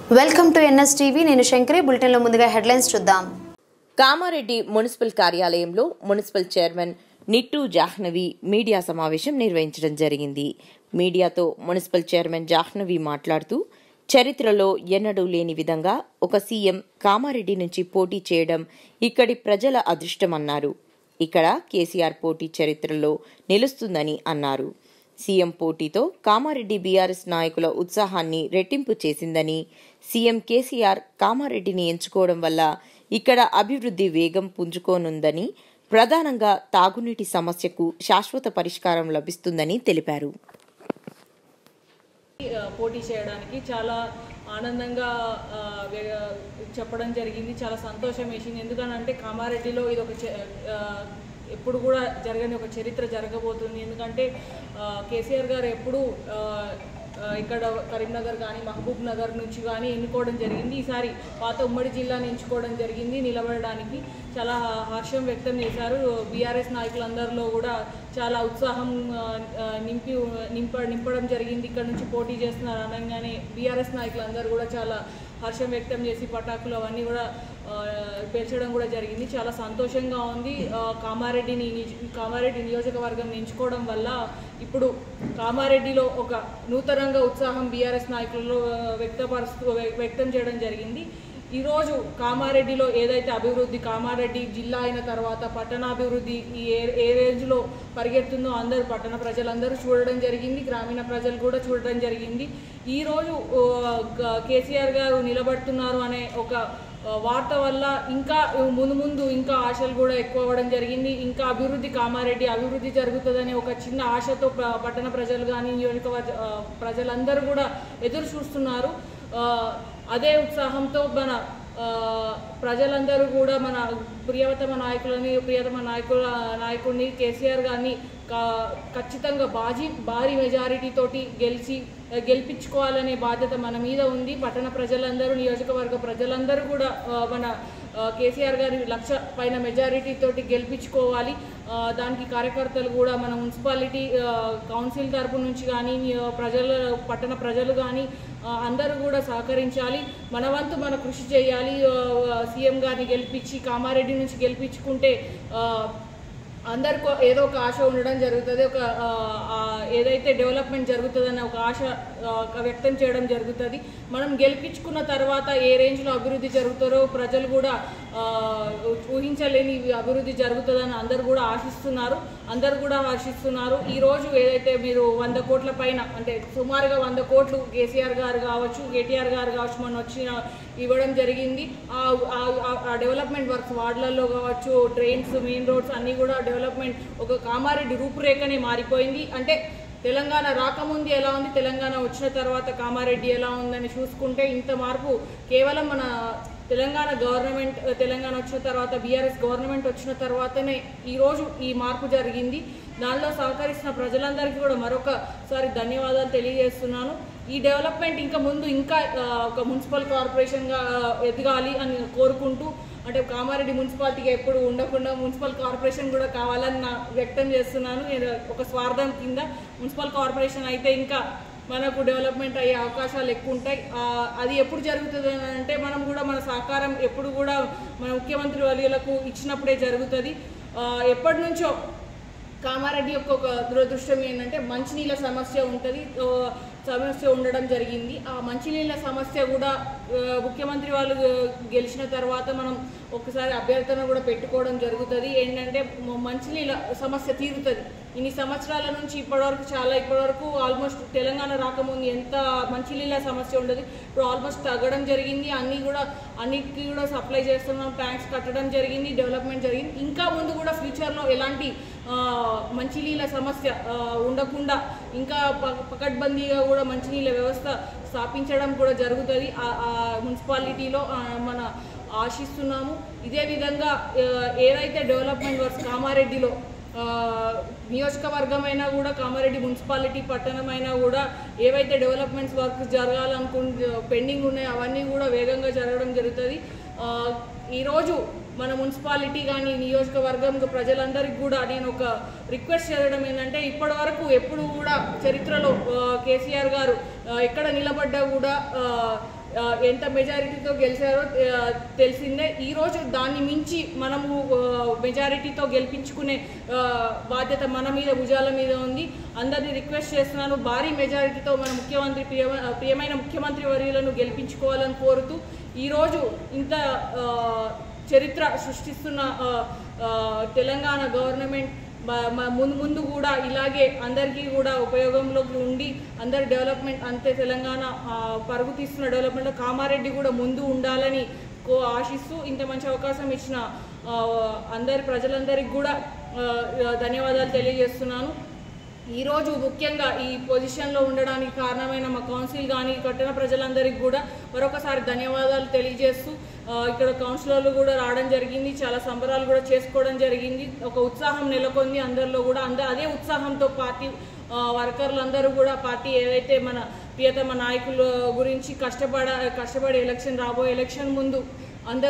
welcome to NS TV నేను శంకరి బులెటిన్లో ముందుగా హెడ్లైన్స్ చూద్దాం కామారెడ్డి మున్సిపల్ కార్యాలయంలో municipal chairman Nittu Jahnavi media సమావేశం నిర్వహించడం జరిగింది మీడియాతో మున్సిపల్ చైర్మన్ జాహ్నవి మాట్లాడుతూ చరిత్రలో ఎన్నడూ లేని విధంగా ఒక సీఎం కామారెడ్డి నుంచి పోటీ చేయడం ఇక్కడి ప్రజల అదృష్టమన్నారు ఇక్కడ కేసీఆర్ పోటీ చరిత్రలో నిలుస్తుందని అన్నారు సీఎం పోటీతో కామారెడ్డి బీఆర్ఎస్ నాయకుల ఉత్సాహాన్ని రెట్టింపు చేసిందని సీఎం కేసీఆర్ కామారెడ్డిని ఎంచుకోవడం వల్ల ఇక్కడ అభివృద్ధి వేగం పుంజుకోనుందని ప్రధానంగా తాగునీటి సమస్యకు శాశ్వత పరిష్కారం లభిస్తుందని తెలిపారు ఆ, పోటీ చేయడానికి చాలా ఆనందంగా ఆ, వే- చెప్పడం జరిగింది చాలా సంతోషం వేసింది ఎందుకనంటే కామారెడ్డిలో ఇది ఒక చ- ఆ, ఎప్పుడు కూడా జరగని ఒక చరిత్ర జరగబోతుంది ఎందుకంటే ఆ, కేసీఆర్ గారు ఎప్పుడు ఆ, ఆ, ఇక్కడ కరీంనగర్ కానీ మహబూబ్ నగర్ నుంచి కానీ ఎన్నుకోవడం జరిగింది ఈసారి పాత ఉమ్మడి జిల్లాని ఎంచుకోవడం జరిగింది నిలబడడానికి చాలా హర్షం వ్యక్తం చేశారు బీఆర్ఎస్ నాయకులందరిలో కూడా చాలా ఉత్సాహం ఆ, ఆ, నింపి నింప నింపడం జరిగింది ఇక్కడ నుంచి పోటీ చేస్తున్నారు అనగానే బీఆర్ఎస్ నాయకులందరూ కూడా చాలా హర్షం వ్యక్తం చేసి పటాకులు అవన్నీ కూడా ఆ, పేల్చడం కూడా జరిగింది చాలా సంతోషంగా ఉంది ఆ, కామారెడ్డిని నిజ- కామారెడ్డి నియోజకవర్గం ఎంచుకోవడం వల్ల ఇప్పుడు కామారెడ్డిలో ఒక నూతనంగా ఉత్సాహం బీఆర్ఎస్ నాయకులలో ఆ, వ్యక్తపరుస్తూ వ్య- వ్యక్తం చేయడం జరిగింది ఈరోజు కామారెడ్డిలో ఏదైతే అభివృద్ధి కామారెడ్డి జిల్లా అయిన తర్వాత పట్టణాభివృద్ధి ఈ ఏ ఏ రేంజ్లో పరిగెత్తుందో అందరూ పట్టణ ప్రజలందరూ చూడడం జరిగింది గ్రామీణ ప్రజలు కూడా చూడడం జరిగింది ఈరోజు ఓ, గ- కేసీఆర్ గారు నిలబడుతున్నారు అనే ఒక ఆ, వార్త వల్ల ఇంకా ముందు ముందు ఇంకా ఆశలు కూడా ఎక్కువ అవ్వడం జరిగింది ఇంకా అభివృద్ధి కామారెడ్డి అభివృద్ధి జరుగుతుందనే ఒక చిన్న ఆశతో ప్ర- పట్టణ ప్రజలు కానీ నియోజకవర్గ ఆ, ప్రజలందరూ కూడా ఎదురు చూస్తున్నారు ఆ, అదే ఉత్సాహంతో మన ఆ, ప్రజలందరూ కూడా మన ప్రియతమ నాయకులని ప్రియతమ నాయకుల నాయకుడిని కేసీఆర్ గారిని కా- ఖచ్చితంగా బాజీ భారీ మెజారిటీ తోటి గెలిచి గెలిపించుకోవాలనే బాధ్యత మన మీద ఉంది పట్టణ ప్రజలందరూ నియోజకవర్గ ప్రజలందరూ కూడా ఆ, మన ఆ, కేసీఆర్ గారి లక్ష పైన మెజారిటీ తోటి గెలిపించుకోవాలి ఆ, దానికి కార్యకర్తలు కూడా మన మున్సిపాలిటీ ఆ, కౌన్సిల్ తరపు నుంచి కానీ ఆ, ప్రజల పట్టణ ప్రజలు కానీ ఆ, అందరూ కూడా సహకరించాలి మన వంతు మన కృషి చేయాలి ఆ, ఆ, సీఎం గారిని గెలిపించి కామారెడ్డి నుంచి గెలిపించుకుంటే ఆ, అందరికీ ఏదో ఒక ఆశ ఉండడం జరుగుతుంది ఒక ఆ, ఆ, ఏదైతే డెవలప్మెంట్ జరుగుతుందనే ఒక ఆశ ఆ, ఒక వ్యక్తం చేయడం జరుగుతుంది మనం గెలిపించుకున్న తర్వాత ఏ రేంజ్లో అభివృద్ధి జరుగుతారో ప్రజలు కూడా ఆ, ఊహించలేని అభివృద్ధి జరుగుతుందని అందరు కూడా ఆశిస్తున్నారు అందరు కూడా ఆశిస్తున్నారు ఈ రోజు ఏదైతే మీరు వంద కోట్ల పైన అంటే సుమారుగా వంద కోట్లు కేసీఆర్ గారు కావచ్చు కేటీఆర్ గారు కావచ్చు మొన్న వచ్చిన ఇవ్వడం జరిగింది ఆ- ఆ- ఆ- ఆ డెవలప్మెంట్ వర్క్స్ వార్డులలో కావచ్చు ట్రైన్స్ మెయిన్ రోడ్స్ అన్నీ కూడా డెవలప్మెంట్ ఒక కామారెడ్డి రూపురేఖనే మారిపోయింది అంటే తెలంగాణ రాకముందు ఎలా ఉంది తెలంగాణ వచ్చిన తర్వాత కామారెడ్డి ఎలా ఉందని చూసుకుంటే ఇంత మార్పు కేవలం మన తెలంగాణ గవర్నమెంట్ తెలంగాణ వచ్చిన తర్వాత బీఆర్ఎస్ గవర్నమెంట్ వచ్చిన తర్వాతనే ఈరోజు ఈ మార్పు జరిగింది దానిలో సహకరిస్తున్న ప్రజలందరికీ కూడా మరొకసారి ధన్యవాదాలు తెలియజేస్తున్నాను ఈ డెవలప్మెంట్ ఇంకా ముందు ఇంకా ఆ, ఒక మున్సిపల్ కార్పొరేషన్గా ఎదగాలి అని కోరుకుంటూ అంటే కామారెడ్డి మున్సిపాలిటీగా ఎప్పుడు ఉండకుండా మున్సిపల్ కార్పొరేషన్ కూడా కావాలని నా వ్యక్తం చేస్తున్నాను నేను ఒక స్వార్థం కింద మున్సిపల్ కార్పొరేషన్ అయితే ఇంకా మనకు డెవలప్మెంట్ అయ్యే అవకాశాలు ఎక్కువ ఉంటాయి ఆ, అది ఎప్పుడు జరుగుతుంది అని అంటే మనం కూడా మన సహకారం ఎప్పుడు కూడా మన ముఖ్యమంత్రి వర్యులకు ఇచ్చినప్పుడే జరుగుతుంది ఆ, ఎప్పటి నుంచో కామారెడ్డి యొక్క ఒక దురదృష్టం ఏంటంటే మంచినీళ్ళ సమస్య ఉంటుంది ఆ, సమస్య ఉండడం జరిగింది ఆ మంచినీళ్ళ సమస్య కూడా ఆ, ముఖ్యమంత్రి వాళ్ళు గెలిచిన తర్వాత మనం ఒకసారి అభ్యర్థన కూడా పెట్టుకోవడం జరుగుతుంది ఏంటంటే మ- మంచినీళ్ళ సమస్య తీరుతుంది ఇన్ని సంవత్సరాల నుంచి ఇప్పటివరకు చాలా ఇప్పటివరకు ఆల్మోస్ట్ తెలంగాణ రాకముందు ఎంత మంచినీళ్ళ సమస్య ఉండదు ఇప్పుడు ఆల్మోస్ట్ తగ్గడం జరిగింది అన్నీ కూడా అన్నిటికీ కూడా సప్లై చేస్తున్నాం ట్యాంక్స్ కట్టడం జరిగింది డెవలప్మెంట్ జరిగింది ఇంకా ముందు కూడా ఫ్యూచర్లో ఎలాంటి ఆ, మంచినీళ్ళ సమస్య ఆ, ఉండకుండా ఇంకా ప- పకడ్బందీగా కూడా మంచినీళ్ళ వ్యవస్థ స్థాపించడం కూడా జరుగుతుంది ఆ- ఆ మున్సిపాలిటీలో ఆ, మన ఆశిస్తున్నాము ఇదే విధంగా ఆ, ఏదైతే డెవలప్మెంట్ వర్క్స్ కామారెడ్డిలో ఆ, నియోజకవర్గమైనా కూడా కామారెడ్డి మున్సిపాలిటీ పట్టణమైనా కూడా ఏవైతే డెవలప్మెంట్స్ వర్క్ జరగాలనుకు పెండింగ్ ఉన్నాయో అవన్నీ కూడా వేగంగా జరగడం జరుగుతుంది ఆ, ఈరోజు మన మున్సిపాలిటీ కానీ నియోజకవర్గం ప్రజలందరికీ కూడా నేను ఒక రిక్వెస్ట్ చేయడం ఏంటంటే ఇప్పటి వరకు ఎప్పుడు కూడా చరిత్రలో ఆ, కేసీఆర్ గారు ఆ, ఎక్కడ నిలబడ్డా కూడా ఆ, ఆ, ఎంత మెజారిటీతో గెలిచారో ఆ, తెలిసిందే ఈరోజు దాన్ని మించి మనము ఆ, మెజారిటీతో గెలిపించుకునే ఆ, బాధ్యత మన మీద భుజాల మీద ఉంది అందరినీ రిక్వెస్ట్ చేస్తున్నాను భారీ మెజారిటీతో మన ముఖ్యమంత్రి ప్రియ ప్రియమైన ముఖ్యమంత్రి వర్యులను గెలిపించుకోవాలని కోరుతూ ఈరోజు ఇంత ఆ, చరిత్ర సృష్టిస్తున్న ఆ, ఆ, తెలంగాణ గవర్నమెంట్ మ- మ- ముందు ముందు కూడా ఇలాగే అందరికీ కూడా ఉపయోగంలోకి ఉండి అందరి డెవలప్మెంట్ అంతే తెలంగాణ ఆ, పరుగు తీస్తున్న డెవలప్మెంట్లో కామారెడ్డి కూడా ముందు ఉండాలని కో ఆశిస్తూ ఇంత మంచి అవకాశం ఇచ్చిన ఆ, అందరి ప్రజలందరికీ కూడా ఆ, ధన్యవాదాలు తెలియజేస్తున్నాను ఈరోజు ముఖ్యంగా ఈ పొజిషన్లో ఉండడానికి కారణమైన మా కౌన్సిల్ కానీ పట్టణ ప్రజలందరికీ కూడా మరొకసారి ధన్యవాదాలు తెలియజేస్తూ ఆ, ఇక్కడ కౌన్సిలర్లు కూడా రావడం జరిగింది చాలా సంబరాలు కూడా చేసుకోవడం జరిగింది ఒక ఉత్సాహం నెలకొంది అందరిలో కూడా అందరూ అదే ఉత్సాహంతో పార్టీ ఆ, వర్కర్లు అందరూ కూడా పార్టీ ఏదైతే మన ప్రియతమ నాయకుల గురించి కష్టపడ కష్టపడి ఎలక్షన్ రాబోయే ఎలక్షన్ ముందు అందరూ